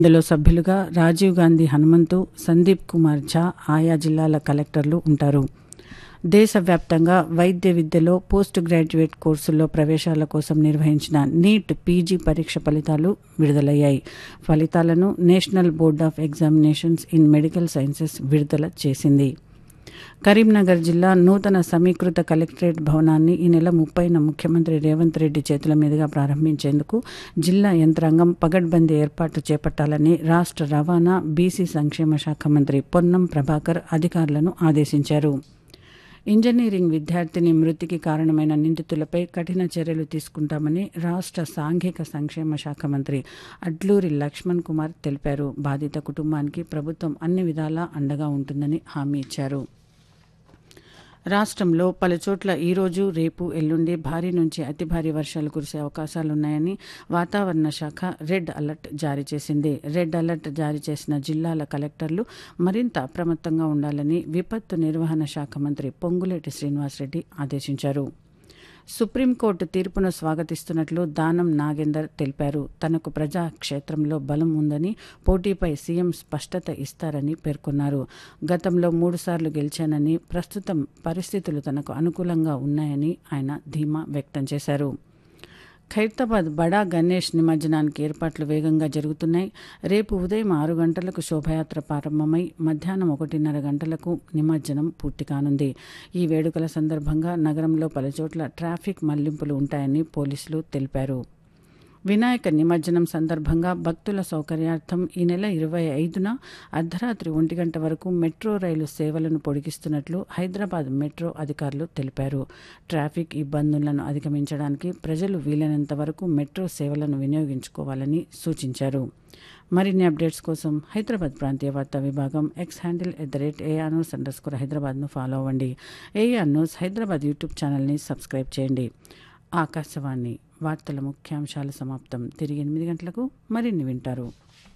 ఇందులో సభ్యులుగా రాజీవ్ గాంధీ హనుమంతు సందీప్ కుమార్ ఝా ఆయా జిల్లాల కలెక్టర్లు ఉంటారు దేశవ్యాప్తంగా వైద్య విద్యలో పోస్ట్ గ్రాడ్యుయేట్ కోర్సుల్లో ప్రవేశాల కోసం నిర్వహించిన నీట్ పీజీ పరీక్ష ఫలితాలు విడుదలయ్యాయి ఫలితాలను national board of examinations in medical sciences విడుదల చేసింది కరీంనగర్ జిల్లా నూతన సమీకృత కలెక్టరేట్ భవనాన్ని ఈ నెల ముప్పైన ముఖ్యమంత్రి రేవంత్ రెడ్డి చేతుల మీదుగా ప్రారంభించేందుకు జిల్లా యంత్రాంగం పగడ్బందీ ఏర్పాట్లు చేపట్టాలని రాష్ట్ర రవాణా బీసీ సంక్షేమ శాఖ మంత్రి పొన్నం ప్రభాకర్ అధికారులను ఆదేశించారు ఇంజనీరింగ్ విద్యార్థిని మృతికి కారణమైన నిందితులపై కఠిన చర్యలు తీసుకుంటామని రాష్ట్ర సాంఘిక సంక్షేమ శాఖ మంత్రి అడ్లూరి లక్ష్మణ్ కుమార్ తెలిపారు బాధిత కుటుంబానికి ప్రభుత్వం అన్ని విధాలా అండగా ఉంటుందని హామీ ఇచ్చారు రాష్ట్రంలో పలుచోట్ల ఈరోజు రేపు ఎల్లుండి భారీ నుంచి అతి భారీ వర్షాలు కురిసే అవకాశాలున్నాయని వాతావరణ శాఖ రెడ్ అలర్ట్ జారీ చేసింది రెడ్ అలర్ట్ జారీ చేసిన జిల్లాల కలెక్టర్లు మరింత అప్రమత్తంగా ఉండాలని విపత్తు నిర్వహణ శాఖ మంత్రి పొంగులేటి శ్రీనివాసరెడ్డి ఆదేశించారు సుప్రీంకోర్టు తీర్పును స్వాగతిస్తున్నట్లు దానం నాగేందర్ తెలిపారు తనకు ప్రజాక్షేత్రంలో బలం ఉందని పోటీపై సీఎం స్పష్టత ఇస్తారని పేర్కొన్నారు గతంలో మూడుసార్లు గెలిచానని ప్రస్తుతం పరిస్థితులు తనకు అనుకూలంగా ఉన్నాయని ఆయన ధీమా వ్యక్తం చేశారు ఖైరతాబాద్ బడా గణేష్ నిమజ్జనానికి ఏర్పాట్లు వేగంగా జరుగుతున్నాయి రేపు ఉదయం ఆరు గంటలకు శోభయాత్ర ప్రారంభమై మధ్యాహ్నం ఒకటిన్నర గంటలకు నిమజ్జనం పూర్తి కానుంది ఈ వేడుకల సందర్భంగా నగరంలో పలుచోట్ల ట్రాఫిక్ మళ్లింపులు ఉంటాయని పోలీసులు తెలిపారు వినాయక నిమజ్జనం సందర్భంగా భక్తుల సౌకర్యార్థం ఈ నెల ఇరవై ఐదున అర్ధరాత్రి ఒంటి గంట వరకు మెట్రో రైలు సేవలను పొడిగిస్తున్నట్లు హైదరాబాద్ మెట్రో అధికారులు తెలిపారు ట్రాఫిక్ ఇబ్బందులను అధిగమించడానికి ప్రజలు వీలైనంత వరకు మెట్రో సేవలను వినియోగించుకోవాలని సూచించారు మరిన్ని అప్డేట్స్ కోసం హైదరాబాద్ ప్రాంతీయ వార్తా విభాగం X handle at the rate AIR news underscore హైదరాబాద్ను ఫాలో అవ్వండి ఏఆర్ న్యూస్ హైదరాబాద్ యూట్యూబ్ ఛానల్ని సబ్స్క్రైబ్ చేయండి ఆకాశవాణి వార్తల ముఖ్యాంశాల సమాప్తం తిరిగి ఎనిమిది గంటలకు మరిన్ని వింటారు